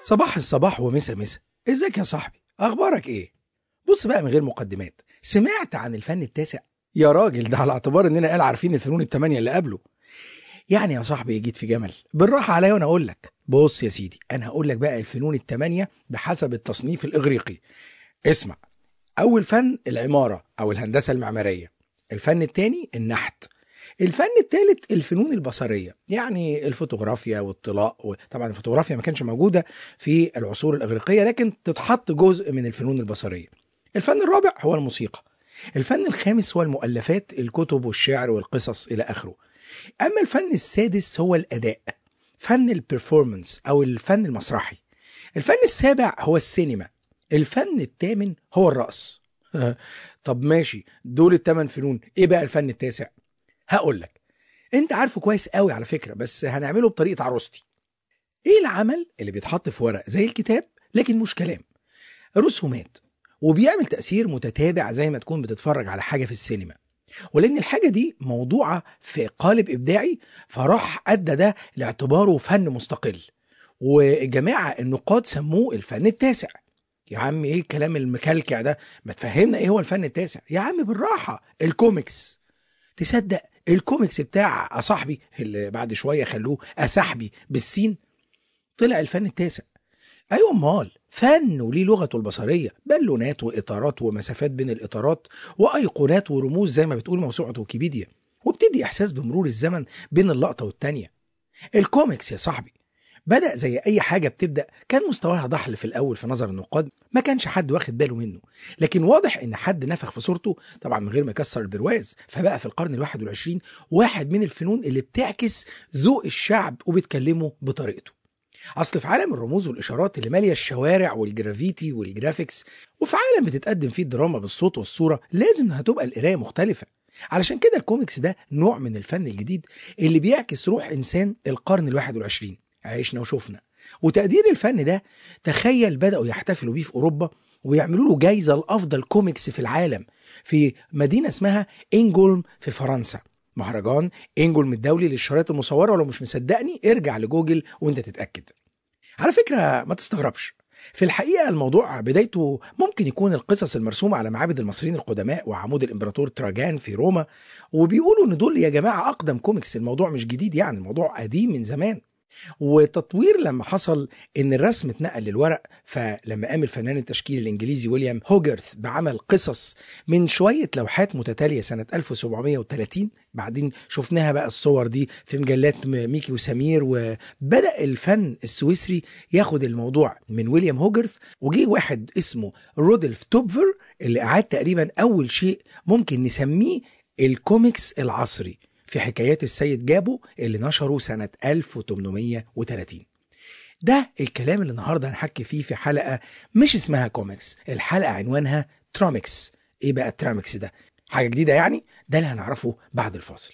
صباح الصباح ومسا مسا ازيك يا صاحبي اخبارك ايه بص بقى من غير مقدمات سمعت عن الفن التاسع يا راجل ده على اعتبار اننا قال عارفين الفنون التمانية اللي قبله يعني يا صاحبي جيت في جمل بالراحة عليا وانا اقول لك بص يا سيدي انا هقول لك بقى الفنون التمانية بحسب التصنيف الاغريقي اسمع اول فن العمارة او الهندسة المعمارية الفن التاني النحت الفن الثالث الفنون البصرية يعني الفوتوغرافيا والطلاء طبعا الفوتوغرافيا ما كانش موجودة في العصور الإغريقية لكن تتحط جزء من الفنون البصرية الفن الرابع هو الموسيقى الفن الخامس هو المؤلفات الكتب والشعر والقصص إلى آخره أما الفن السادس هو الأداء فن البرفورمانس أو الفن المسرحي الفن السابع هو السينما الفن الثامن هو الرقص طب ماشي دول الثمان فنون ايه بقى الفن التاسع هقول لك انت عارفه كويس قوي على فكره بس هنعمله بطريقه عروستي ايه العمل اللي بيتحط في ورق زي الكتاب لكن مش كلام رسومات وبيعمل تاثير متتابع زي ما تكون بتتفرج على حاجه في السينما ولان الحاجه دي موضوعه في قالب ابداعي فراح ادى ده لاعتباره فن مستقل والجماعه النقاد سموه الفن التاسع يا عم ايه الكلام المكلكع ده ما تفهمنا ايه هو الفن التاسع يا عم بالراحه الكوميكس تصدق الكوميكس بتاع صاحبي اللي بعد شويه خلوه اسحبي بالسين طلع الفن التاسع ايوه امال فن وليه لغته البصريه بالونات واطارات ومسافات بين الاطارات وايقونات ورموز زي ما بتقول موسوعه ويكيبيديا وبتدي احساس بمرور الزمن بين اللقطه والتانيه الكوميكس يا صاحبي بدأ زي أي حاجة بتبدأ كان مستواها ضحل في الأول في نظر النقاد ما كانش حد واخد باله منه لكن واضح إن حد نفخ في صورته طبعا من غير ما يكسر البرواز فبقى في القرن الواحد والعشرين واحد من الفنون اللي بتعكس ذوق الشعب وبتكلمه بطريقته أصل في عالم الرموز والإشارات اللي مالية الشوارع والجرافيتي والجرافيكس وفي عالم بتتقدم فيه الدراما بالصوت والصورة لازم هتبقى القراية مختلفة علشان كده الكوميكس ده نوع من الفن الجديد اللي بيعكس روح إنسان القرن الواحد والعشرين عشنا وشفنا وتقدير الفن ده تخيل بدأوا يحتفلوا بيه في أوروبا ويعملوا له جايزة لأفضل كوميكس في العالم في مدينة اسمها إنجولم في فرنسا مهرجان إنجولم الدولي للشرايط المصورة ولو مش مصدقني ارجع لجوجل وانت تتأكد على فكرة ما تستغربش في الحقيقة الموضوع بدايته ممكن يكون القصص المرسومة على معابد المصريين القدماء وعمود الإمبراطور تراجان في روما وبيقولوا إن دول يا جماعة أقدم كوميكس الموضوع مش جديد يعني الموضوع قديم من زمان وتطوير لما حصل ان الرسم اتنقل للورق فلما قام الفنان التشكيلي الانجليزي ويليام هوجرث بعمل قصص من شويه لوحات متتاليه سنه 1730 بعدين شفناها بقى الصور دي في مجلات ميكي وسمير وبدا الفن السويسري ياخد الموضوع من ويليام هوجرث وجي واحد اسمه رودلف توبفر اللي اعاد تقريبا اول شيء ممكن نسميه الكوميكس العصري في حكايات السيد جابو اللي نشره سنة 1830 ده الكلام اللي النهارده هنحكي فيه في حلقة مش اسمها كوميكس الحلقة عنوانها تراميكس ايه بقى التراميكس ده حاجة جديدة يعني ده اللي هنعرفه بعد الفاصل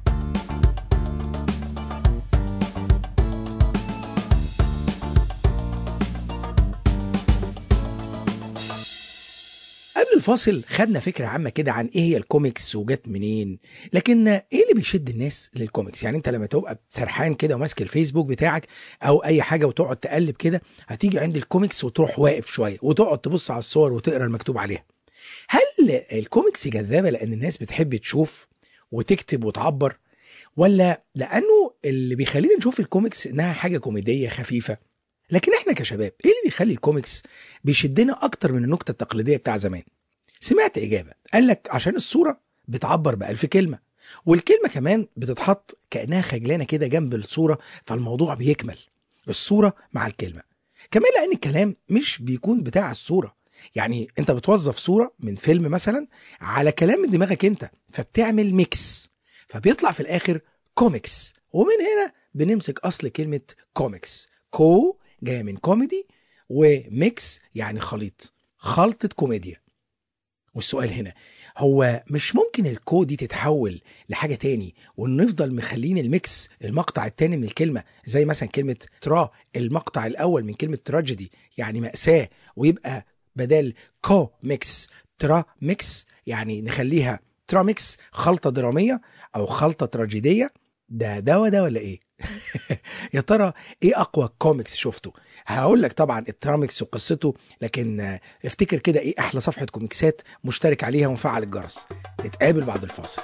قبل الفاصل خدنا فكرة عامة كده عن ايه هي الكوميكس وجت منين لكن ايه اللي بيشد الناس للكوميكس يعني انت لما تبقى سرحان كده وماسك الفيسبوك بتاعك او اي حاجة وتقعد تقلب كده هتيجي عند الكوميكس وتروح واقف شوية وتقعد تبص على الصور وتقرا المكتوب عليها هل الكوميكس جذابة لان الناس بتحب تشوف وتكتب وتعبر ولا لانه اللي بيخلينا نشوف الكوميكس انها حاجة كوميدية خفيفة لكن احنا كشباب ايه اللي بيخلي الكوميكس بيشدنا اكتر من النكته التقليديه بتاع زمان سمعت اجابه قال لك عشان الصوره بتعبر بألف كلمه والكلمه كمان بتتحط كانها خجلانه كده جنب الصوره فالموضوع بيكمل الصوره مع الكلمه كمان لان الكلام مش بيكون بتاع الصوره يعني انت بتوظف صوره من فيلم مثلا على كلام من دماغك انت فبتعمل ميكس فبيطلع في الاخر كوميكس ومن هنا بنمسك اصل كلمه كوميكس كو جايه من كوميدي وميكس يعني خليط خلطة كوميديا والسؤال هنا هو مش ممكن الكو دي تتحول لحاجة تاني ونفضل مخلين الميكس المقطع التاني من الكلمة زي مثلا كلمة ترا المقطع الأول من كلمة تراجيدي يعني مأساة ويبقى بدل كو ميكس ترا ميكس يعني نخليها ترا ميكس خلطة درامية أو خلطة تراجيدية ده ده وده ولا إيه؟ يا ترى ايه اقوى كوميكس شفته هقول لك طبعا الترامكس وقصته لكن آه، افتكر كده ايه احلى صفحه كوميكسات مشترك عليها ومفعل الجرس نتقابل بعد الفاصل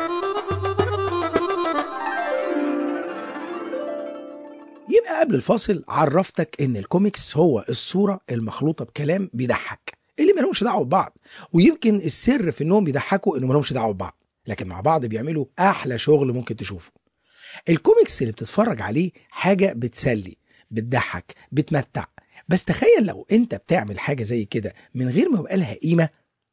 يبقى قبل الفاصل عرفتك ان الكوميكس هو الصوره المخلوطه بكلام بيضحك اللي مالهمش دعوه ببعض ويمكن السر في انهم بيضحكوا انه مالهمش دعوه ببعض لكن مع بعض بيعملوا احلى شغل ممكن تشوفه الكوميكس اللي بتتفرج عليه حاجه بتسلي بتضحك بتمتع بس تخيل لو انت بتعمل حاجه زي كده من غير ما يبقى لها قيمه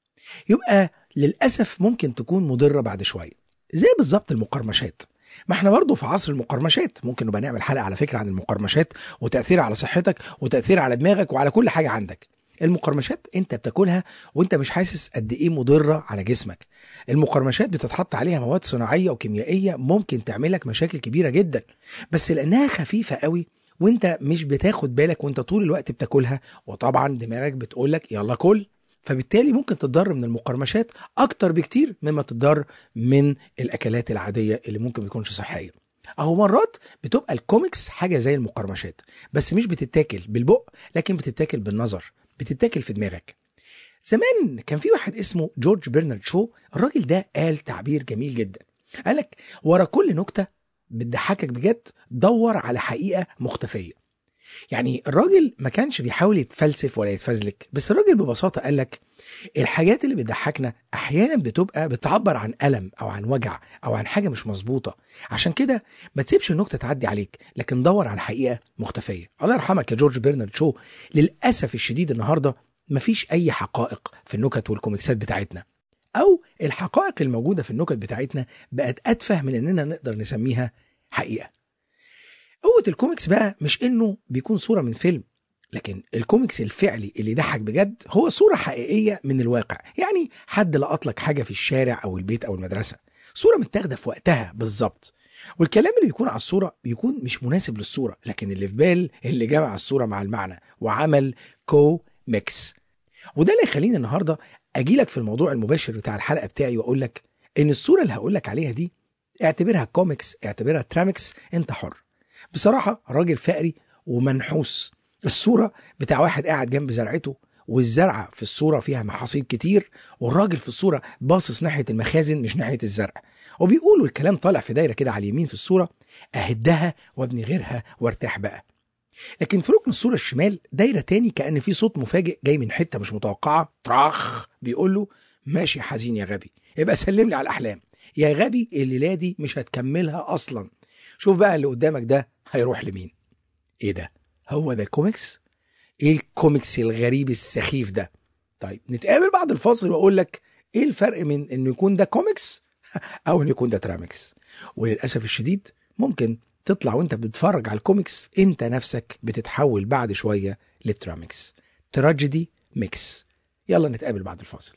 يبقى للاسف ممكن تكون مضره بعد شويه زي بالظبط المقرمشات ما احنا برضه في عصر المقرمشات ممكن نبقى نعمل حلقه على فكره عن المقرمشات وتاثيرها على صحتك وتاثيرها على دماغك وعلى كل حاجه عندك المقرمشات انت بتاكلها وانت مش حاسس قد ايه مضره على جسمك المقرمشات بتتحط عليها مواد صناعيه وكيميائيه ممكن تعمل لك مشاكل كبيره جدا بس لانها خفيفه قوي وانت مش بتاخد بالك وانت طول الوقت بتاكلها وطبعا دماغك بتقول لك يلا كل فبالتالي ممكن تتضر من المقرمشات اكتر بكتير مما تتضر من الاكلات العاديه اللي ممكن ما تكونش صحيه اهو مرات بتبقى الكوميكس حاجه زي المقرمشات بس مش بتتاكل بالبق لكن بتتاكل بالنظر بتتاكل في دماغك زمان كان في واحد اسمه جورج برنارد شو الراجل ده قال تعبير جميل جدا قالك ورا كل نكته بتضحكك بجد دور على حقيقه مختفيه يعني الراجل ما كانش بيحاول يتفلسف ولا يتفزلك بس الراجل ببساطه قال لك الحاجات اللي بتضحكنا احيانا بتبقى بتعبر عن الم او عن وجع او عن حاجه مش مظبوطه عشان كده ما تسيبش النكته تعدي عليك لكن دور على حقيقه مختفيه الله يرحمك يا جورج برنارد شو للاسف الشديد النهارده مفيش اي حقائق في النكت والكوميكسات بتاعتنا او الحقائق الموجوده في النكت بتاعتنا بقت اتفه من اننا نقدر نسميها حقيقه قوه الكوميكس بقى مش انه بيكون صوره من فيلم لكن الكوميكس الفعلي اللي يضحك بجد هو صورة حقيقية من الواقع يعني حد لقط لك حاجة في الشارع أو البيت أو المدرسة صورة متاخدة في وقتها بالظبط والكلام اللي بيكون على الصورة بيكون مش مناسب للصورة لكن اللي في بال اللي جمع الصورة مع المعنى وعمل كو ميكس وده اللي يخليني النهاردة أجيلك في الموضوع المباشر بتاع الحلقة بتاعي وأقول لك إن الصورة اللي هقول لك عليها دي اعتبرها كوميكس اعتبرها ترامكس أنت حر بصراحة راجل فقري ومنحوس الصورة بتاع واحد قاعد جنب زرعته والزرعة في الصورة فيها محاصيل كتير والراجل في الصورة باصص ناحية المخازن مش ناحية الزرع وبيقولوا الكلام طالع في دايرة كده على اليمين في الصورة أهدها وابني غيرها وارتاح بقى لكن في ركن الصورة الشمال دايرة تاني كأن في صوت مفاجئ جاي من حتة مش متوقعة طراخ بيقول له ماشي حزين يا غبي يبقى سلم لي على الأحلام يا غبي الليلة دي مش هتكملها أصلا شوف بقى اللي قدامك ده هيروح لمين ايه ده هو ده الكوميكس ايه الكوميكس الغريب السخيف ده طيب نتقابل بعد الفاصل واقول لك ايه الفرق من انه يكون ده كوميكس او انه يكون ده ترامكس وللاسف الشديد ممكن تطلع وانت بتتفرج على الكوميكس انت نفسك بتتحول بعد شويه للترامكس تراجيدي ميكس يلا نتقابل بعد الفاصل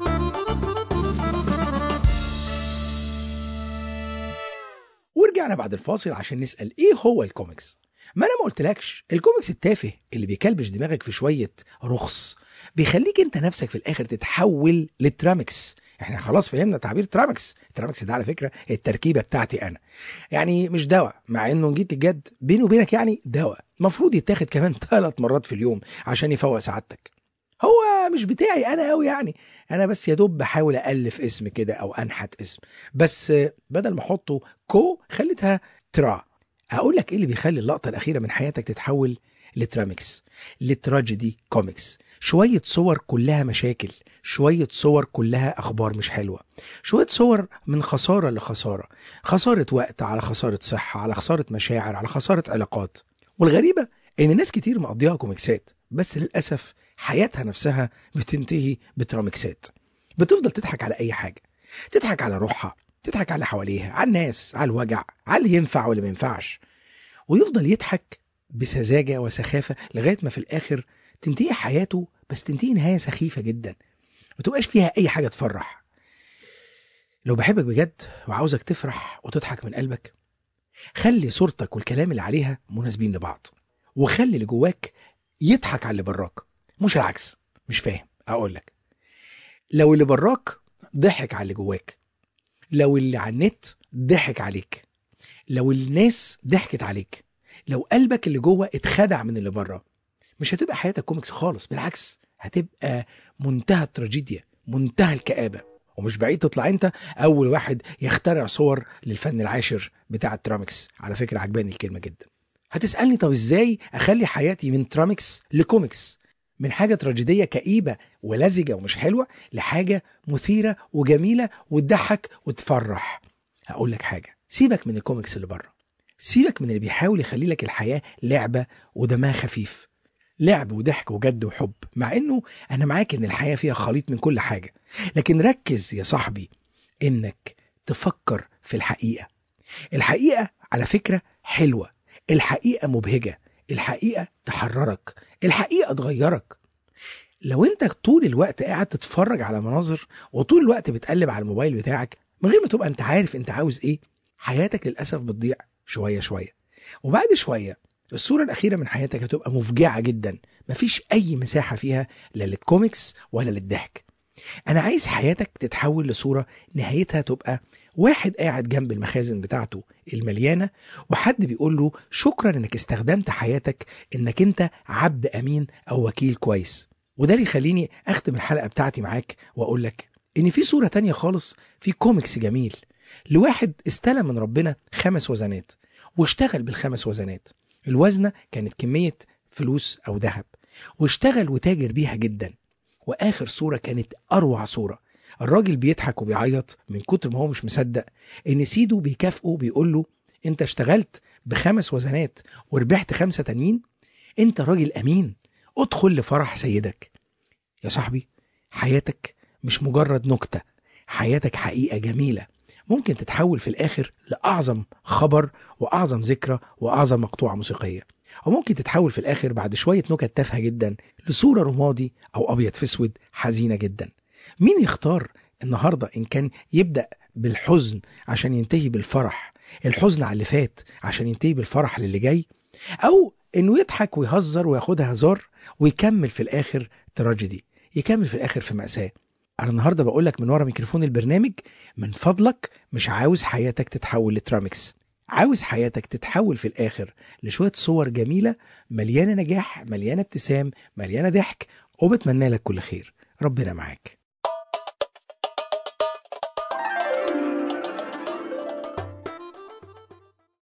ورجعنا بعد الفاصل عشان نسال ايه هو الكوميكس ما انا ما قلتلكش الكوميكس التافه اللي بيكلبش دماغك في شويه رخص بيخليك انت نفسك في الاخر تتحول للترامكس احنا خلاص فهمنا تعبير ترامكس الترامكس ده على فكره التركيبه بتاعتي انا يعني مش دواء مع انه جيت الجد بيني وبينك يعني دواء المفروض يتاخد كمان ثلاث مرات في اليوم عشان يفوق سعادتك هو مش بتاعي انا قوي يعني انا بس يا دوب بحاول الف اسم كده او انحت اسم بس بدل ما احطه كو خليتها ترا اقول لك ايه اللي بيخلي اللقطه الاخيره من حياتك تتحول لترامكس لتراجيدي كوميكس شويه صور كلها مشاكل شويه صور كلها اخبار مش حلوه شويه صور من خساره لخساره خساره وقت على خساره صحه على خساره مشاعر على خساره علاقات والغريبه ان ناس كتير مقضيها كوميكسات بس للاسف حياتها نفسها بتنتهي بترامكسات بتفضل تضحك على اي حاجه تضحك على روحها تضحك على اللي حواليها على الناس على الوجع على اللي ينفع واللي ما ينفعش ويفضل يضحك بسذاجه وسخافه لغايه ما في الاخر تنتهي حياته بس تنتهي نهايه سخيفه جدا ما تبقاش فيها اي حاجه تفرح لو بحبك بجد وعاوزك تفرح وتضحك من قلبك خلي صورتك والكلام اللي عليها مناسبين لبعض وخلي اللي جواك يضحك على اللي براك مش العكس مش فاهم اقول لك لو اللي براك ضحك على اللي جواك لو اللي على النت ضحك عليك لو الناس ضحكت عليك لو قلبك اللي جوه اتخدع من اللي بره مش هتبقى حياتك كوميكس خالص بالعكس هتبقى منتهى التراجيديا منتهى الكآبة ومش بعيد تطلع انت اول واحد يخترع صور للفن العاشر بتاع الترامكس على فكرة عجباني الكلمة جدا هتسألني طب ازاي اخلي حياتي من ترامكس لكوميكس من حاجة تراجيدية كئيبة ولزجة ومش حلوة لحاجة مثيرة وجميلة وتضحك وتفرح هقول لك حاجة سيبك من الكوميكس اللي بره سيبك من اللي بيحاول يخلي لك الحياة لعبة ودمها خفيف لعب وضحك وجد وحب مع انه انا معاك ان الحياة فيها خليط من كل حاجة لكن ركز يا صاحبي انك تفكر في الحقيقة الحقيقة على فكرة حلوة الحقيقة مبهجة الحقيقة تحررك الحقيقة تغيرك لو انت طول الوقت قاعد تتفرج على مناظر وطول الوقت بتقلب على الموبايل بتاعك من غير ما تبقى انت عارف انت عاوز ايه حياتك للأسف بتضيع شوية شوية وبعد شوية الصورة الأخيرة من حياتك هتبقى مفجعة جدا مفيش أي مساحة فيها لا للكوميكس ولا للضحك أنا عايز حياتك تتحول لصورة نهايتها تبقى واحد قاعد جنب المخازن بتاعته المليانة وحد بيقول له شكرا انك استخدمت حياتك انك انت عبد امين او وكيل كويس وده اللي يخليني اختم الحلقة بتاعتي معاك واقول لك ان في صورة تانية خالص في كوميكس جميل لواحد استلم من ربنا خمس وزنات واشتغل بالخمس وزنات الوزنة كانت كمية فلوس أو ذهب واشتغل وتاجر بيها جدا وآخر صورة كانت أروع صورة الراجل بيضحك وبيعيط من كتر ما هو مش مصدق إن سيده بيكافئه بيقول له أنت اشتغلت بخمس وزنات وربحت خمسة تانيين أنت راجل أمين ادخل لفرح سيدك يا صاحبي حياتك مش مجرد نكتة حياتك حقيقة جميلة ممكن تتحول في الآخر لأعظم خبر وأعظم ذكرى وأعظم مقطوعة موسيقية أو ممكن تتحول في الآخر بعد شوية نكت تافهة جدا لصورة رمادي أو أبيض في أسود حزينة جدا مين يختار النهاردة إن كان يبدأ بالحزن عشان ينتهي بالفرح الحزن على اللي فات عشان ينتهي بالفرح للي جاي أو إنه يضحك ويهزر وياخدها هزار ويكمل في الآخر تراجيدي يكمل في الآخر في مأساة أنا النهاردة بقول لك من ورا ميكروفون البرنامج من فضلك مش عاوز حياتك تتحول لترامكس عاوز حياتك تتحول في الآخر لشوية صور جميلة مليانة نجاح مليانة ابتسام مليانة ضحك وبتمنى لك كل خير ربنا معاك